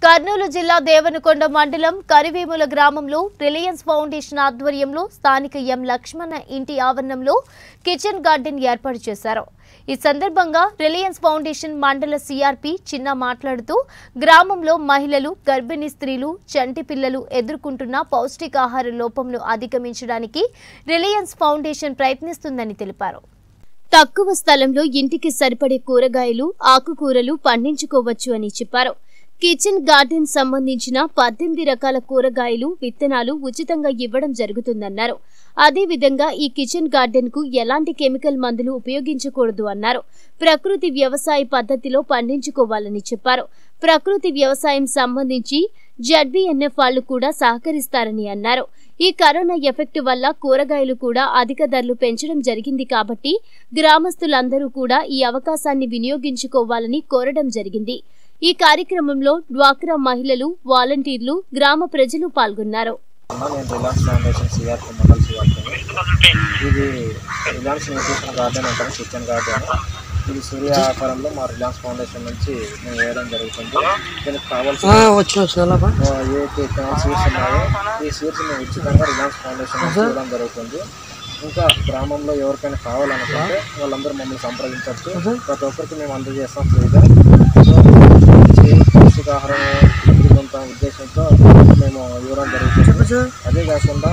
కర్నూలు జిల్లా దేవనకొండ మండలం కరివేముల గ్రామంలో రిలయన్స్ ఫౌండేషన్ ఆధ్వర్యంలో స్థానిక ఎం లక్ష్మణ ఇంటి ఆవరణంలో కిచెన్ గార్డెన్ ఏర్పాటు చేశారు ఈ సందర్భంగా రిలయన్స్ ఫౌండేషన్ మండల సిఆర్పి చిన్న మాట్లాడుతూ గ్రామంలో మహిళలు గర్భిణీ స్త్రీలు చంటి పిల్లలు ఎదుర్కొంటున్న పౌష్టికాహార లోపంను అధిగమించడానికి రిలయన్స్ ఫౌండేషన్ ప్రయత్నిస్తుందని తెలిపారు తక్కువ స్థలంలో ఇంటికి సరిపడే కూరగాయలు ఆకుకూరలు పండించుకోవచ్చు అని చెప్పారు కిచెన్ గార్డెన్ సంబంధించిన పద్దెనిమిది రకాల కూరగాయలు విత్తనాలు ఉచితంగా ఇవ్వడం జరుగుతుందన్నారు అదేవిధంగా ఈ కిచెన్ గార్డెన్ కు ఎలాంటి కెమికల్ మందులు ఉపయోగించకూడదు అన్నారు ప్రకృతి వ్యవసాయ పద్ధతిలో పండించుకోవాలని చెప్పారు ప్రకృతి వ్యవసాయం సంబంధించి జడ్బీఎన్ఎఫ్ వాళ్ళు కూడా సహకరిస్తారని అన్నారు ఈ కరోనా ఎఫెక్ట్ వల్ల కూరగాయలు కూడా అధిక ధరలు పెంచడం జరిగింది కాబట్టి గ్రామస్తులందరూ కూడా ఈ అవకాశాన్ని వినియోగించుకోవాలని కోరడం జరిగింది ఈ కార్యక్రమంలో డ్వాక్రా మహిళలు వాలంటీర్లు గ్రామ ప్రజలు పాల్గొన్నారు అన్నా, నేను Reliance foundation CRP mandal CRP ఇది రిలయన్స్ న్యూట్రిషన్ గార్డెన్ అంటారు కిచెన్ గార్డెన్ ఇది సూర్య ఆకారంలో మా రిలయన్స్ ఫౌండేషన్ నుంచి మేము వేయడం జరుగుతుంది దీనికి కావాల్సిన వచ్చిన వచ్చిన ఆ, ఏ సీడ్స్ ఉన్నాయో ఈ సీడ్స్ మేము ఉచితంగా రిలయన్స్ ఫౌండేషన్ నుంచి ఇవ్వడం జరుగుతుంది ఇంకా గ్రామంలో ఎవరికైనా కావాలనుకుంటే వాళ్ళందరూ మమ్మల్ని సంప్రదించవచ్చు ప్రతి ఒక్కరికి మేము అందజేస్తాం ఫ్రీగా సో మంచి పౌష్టికాహారం పొందుతాం ఉద్దేశంతో మేము ఇవ్వడం జరుగుతుంది అదే కాకుండా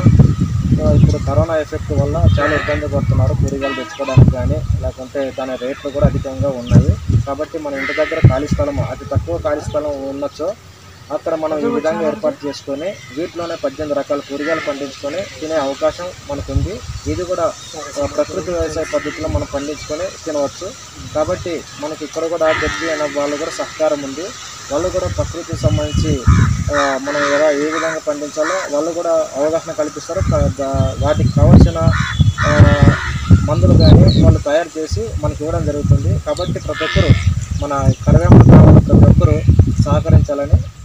ఆ, ఇప్పుడు కరోనా ఎఫెక్ట్ వల్ల చాలా ఇబ్బంది పడుతున్నారు కూరగాయలు తెచ్చుకోవడానికి కానీ లేకుంటే దాని రేట్లు కూడా అధికంగా ఉన్నాయి కాబట్టి మన ఇంటి దగ్గర ఖాళీ స్థలం అతి తక్కువ ఖాళీ స్థలం ఉండొచ్చు అక్కడ మనం ఈ విధంగా ఏర్పాటు చేసుకొని వీటిలోనే పద్దెనిమిది రకాల కూరగాయలు పండించుకొని తినే అవకాశం మనకుంది ఇది కూడా ఆ, ప్రకృతి వ్యవసాయ పద్ధతిలో మనం పండించుకొని తినవచ్చు కాబట్టి మనకి ఇక్కడ కూడా గడ్డి అనే వాళ్ళు కూడా సహకారం ఉంది వాళ్ళు కూడా ప్రకృతికి సంబంధించి ఆ, మనం ఎలా ఏ విధంగా పండించాలో వాళ్ళు కూడా అవగాహన కల్పిస్తారు క- దా- వాటికి కావాల్సిన ఆ, మందులు కానీ వాళ్ళు తయారు చేసి మనకి ఇవ్వడం జరుగుతుంది కాబట్టి ప్రతి ఒక్కరు మన కరవేమ గ్రామంలో ప్రతి ఒక్కరు సహకరించాలని